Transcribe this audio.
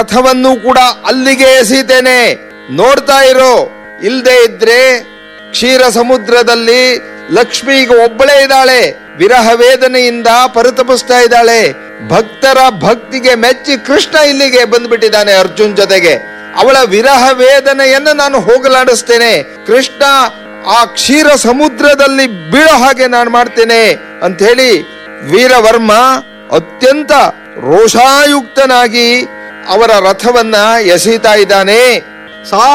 ರಥವನ್ನು ಕೂಡ ಅಲ್ಲಿಗೆ ಎಸೀತೇನೆ ನೋಡ್ತಾ ಇರೋ ಇಲ್ದೇ ಇದ್ರೆ ಕ್ಷೀರ ಸಮುದ್ರದಲ್ಲಿ ಲಕ್ಷ್ಮಿ ಈಗ ಒಬ್ಬಳೇ ಇದ್ದಾಳೆ ವಿರಹ ವೇದನೆಯಿಂದ ಪರಿತಪಿಸ್ತಾ ಇದ್ದಾಳೆ ಭಕ್ತರ ಭಕ್ತಿಗೆ ಮೆಚ್ಚಿ ಕೃಷ್ಣ ಇಲ್ಲಿಗೆ ಬಂದ್ಬಿಟ್ಟಿದ್ದಾನೆ ಅರ್ಜುನ್ ಜೊತೆಗೆ ಅವಳ ವಿರಹ ವೇದನೆಯನ್ನು ನಾನು ಹೋಗಲಾಡಿಸ್ತೇನೆ ಕೃಷ್ಣ ಆ ಕ್ಷೀರ ಸಮುದ್ರದಲ್ಲಿ ಬೀಳೋ ಹಾಗೆ ನಾನು ಮಾಡ್ತೇನೆ ಅಂತ ಹೇಳಿ ವೀರವರ್ಮ ಅತ್ಯಂತ ರೋಷಾಯುಕ್ತನಾಗಿ ಅವರ ರಥವನ್ನ ಎಸೀತಾ ಇದ್ದಾನೆ ಸಾ